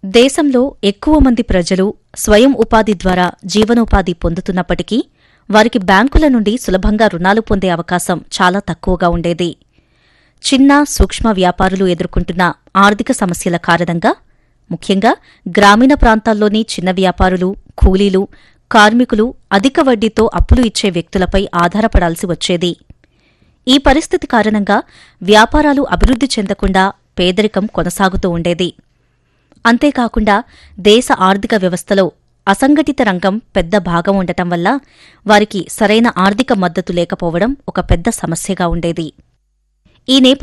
దేశంలో ఎక్కువ మంది ప్రజలు స్వయం ఉపాధి ద్వారా జీవనోపాధి పొందుతున్నప్పటికీ వారికి బ్యాంకుల నుండి సులభంగా రుణాలు పొందే అవకాశం చాలా తక్కువగా ఉండేది చిన్న సూక్ష్మ వ్యాపారులు ఎదుర్కొంటున్న ఆర్థిక సమస్యల కారణంగా ముఖ్యంగా గ్రామీణ ప్రాంతాల్లోని చిన్న వ్యాపారులు కూలీలు కార్మికులు అధిక వడ్డీతో అప్పులు ఇచ్చే వ్యక్తులపై ఆధారపడాల్సి వచ్చేది ఈ పరిస్థితి కారణంగా వ్యాపారాలు అభివృద్ది చెందకుండా పేదరికం కొనసాగుతూ ఉండేది అంతేకాకుండా దేశ ఆర్థిక వ్యవస్థలో అసంఘటిత రంగం పెద్ద భాగం ఉండటం వల్ల వారికి సరైన ఆర్థిక మద్దతు లేకపోవడం ఒక పెద్ద సమస్యగా ఉండేది ఈ నేప